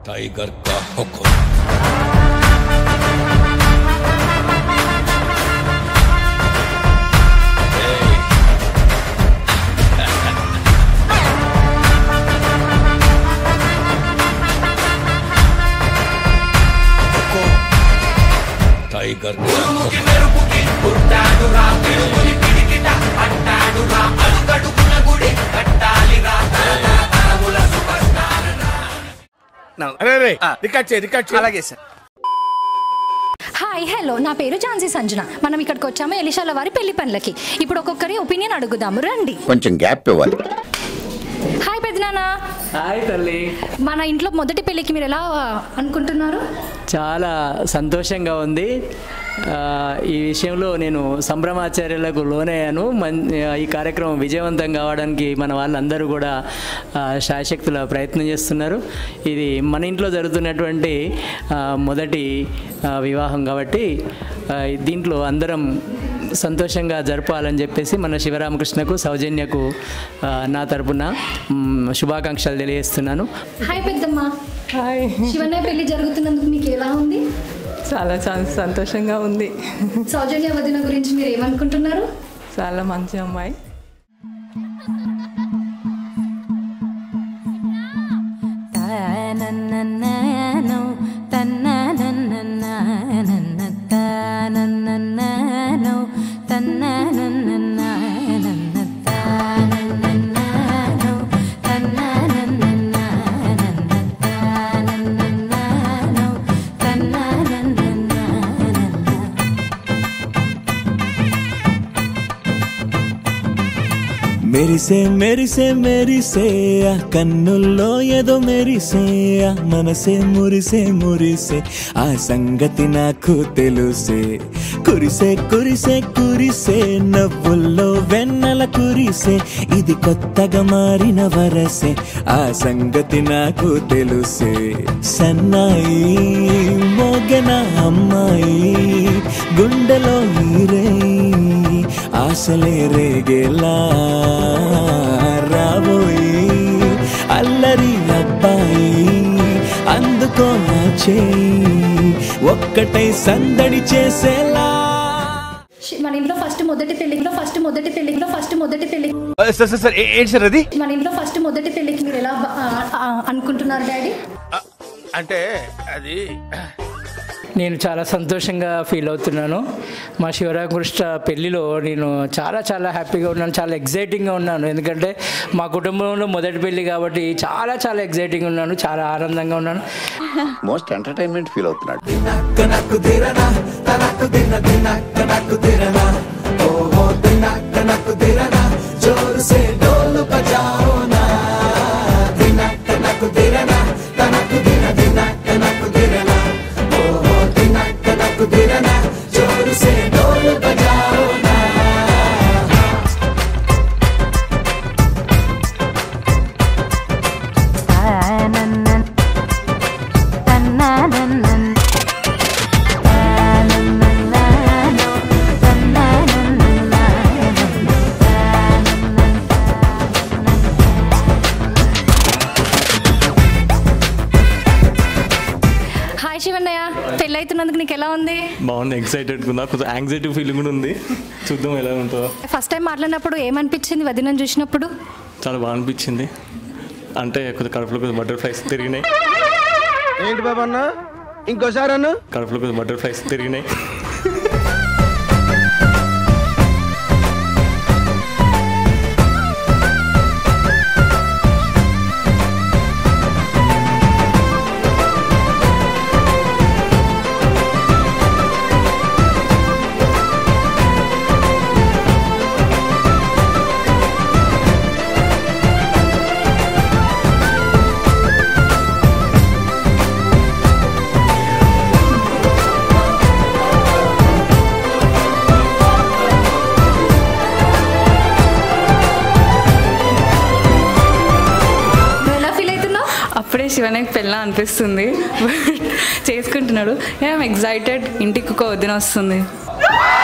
Tiger का हुक्म tiger का हुक्म అరే రే రికార్డ్ చేయి రికార్డ్ చేయి అలాగే సార్ హాయ్ హలో నా పేరు ఝాన్సీ సంజన మనం ఇక్కడికి వచ్చాము ఎలిషాల వారి పెళ్లి పనులకి ఇప్పుడు ఒక్కొక్కరి ఒపీనియన్ అడుగుదాము రండి కొంచెం గ్యాప్ ఇవ్వాలి హాయ్ పెద్దనాన్న హాయ్ తల్లి మన ఇంట్లో మొదటి పెళ్లికి మీరు ఎలా అనుకుంటున్నారు చాలా సంతోషంగా ఉంది ఆ, ఈ విషయంలో నేను సంభ్రమాచార్యులకు లోనయ్యాను మన్ ఈ కార్యక్రమం విజయవంతం కావడానికి మన వాళ్ళందరూ కూడా ఆ, శాయశక్తుల ప్రయత్నం చేస్తున్నారు ఇది మన ఇంట్లో జరుగుతున్నటువంటి ఆ, మొదటి ఆ, వివాహం కాబట్టి ఆ, దీంట్లో అందరం సంతోషంగా జరపాలని చెప్పేసి మన శివరామకృష్ణకు సౌజన్యకు ఆ, నా తరపున మ్, శుభాకాంక్షలు తెలియజేస్తున్నాను హాయ్ పెద్దమ్మ హాయ్ శివన్నయ్య పెళ్లి జరుగుతున్నందుకు మీకు ఎలా ఉంది చాలా చాలా సంతోషంగా ఉంది సౌజన్య వదిన గురించి మీరు ఏమనుకుంటున్నారు చాలా మంచి అమ్మాయి తనననననో, తన్నననననన, తనననననో, తన్నననననన, తనననననో, తన్నననననన, తనననననో, తన్నననననన. మెరిసే మెరిసే మెరిసే ఆ కన్నుల్లో ఏదో మెరిసే ఆ మనసే మురిసే మురిసే ఆ సంగతి నాకు తెలుసే కురిసే కురిసే కురిసే నవ్వుల్లో వెన్నెల కురిసే ఇది కొత్తగా మారిన వరసే ఆ సంగతి నాకు తెలుసే సన్నాయి మోగన అమ్మాయి గుండెలో ఈరే ఆశలే రేగేలా రాబోయి అల్లరి అబ్బాయి అందుకో నా చేయి ఒక్కటై సందడి చేసేలా శి- మన ఇంట్లో ఫస్ట్ మొదటి పెళ్లిలో ఫస్ట్ మొదటి పెళ్లిలో ఫస్ట్ మొదటి పెళ్లి సార్ సార్ సార్ ఏ- ఏంటి సార్ అది మన ఇంట్లో ఫస్ట్ మొదటి పెళ్లికి మీరు ఎలా బ- ఆ, ఆ, అనుకుంటున్నారు డాడీ అంటే అది నేను చాలా సంతోషంగా ఫీల్ అవుతున్నాను మా శివరామకృష్ణ పెళ్లిలో నేను చాలా చాలా హ్యాపీగా ఉన్నాను చాలా ఎగ్జైటింగ్గా ఉన్నాను ఎందుకంటే మా కుటుంబంలో మొదటి పెళ్లి కాబట్టి చాలా చాలా ఎగ్జైటింగ్ ఉన్నాను చాలా ఆనందంగా ఉన్నాను మోస్ట్ ఎంటర్టైన్మెంట్ ఫీల్ అవుతున్నాడు తనననన, తన్నననన, తననననో, తన్ననననన, హాయ్ శివన్నయ్య పెళ్ళి అవుతున్నందుకు నీకు ఎలా ఉంది బాగుంది ఎక్సైటెడ్ ఉందా కొంచెం యాంగ్జైటీ ఫీలింగ్ కూడా ఉంది చూద్దాం ఎలా ఉంటుందో ఫస్ట్ టైం మాట్లాడినప్పుడు ఏమనిపించింది వదినను చూసినప్పుడు చాలా బాగా అనిపించింది అంటే కొద్దిగా కడుపులో కొద్దిగా బటర్ఫ్లైస్ తిరిగినాయి ఏంటి బాబా అన్న ఇంకోసారి అన్న కడుపులో కొద్దిగా బటర్ఫ్లైస్ తిరిగినాయి నువ్వు ఎలా ఫీల్ అవుతున్నావు అప్పుడే శివనకి పెళ్ళ అనిపిస్తుంది చేసుకుంటున్నాడు ఐఎమ్ ఎగ్జైటెడ్ ఇంటికి ఒక వదిన వస్తుంది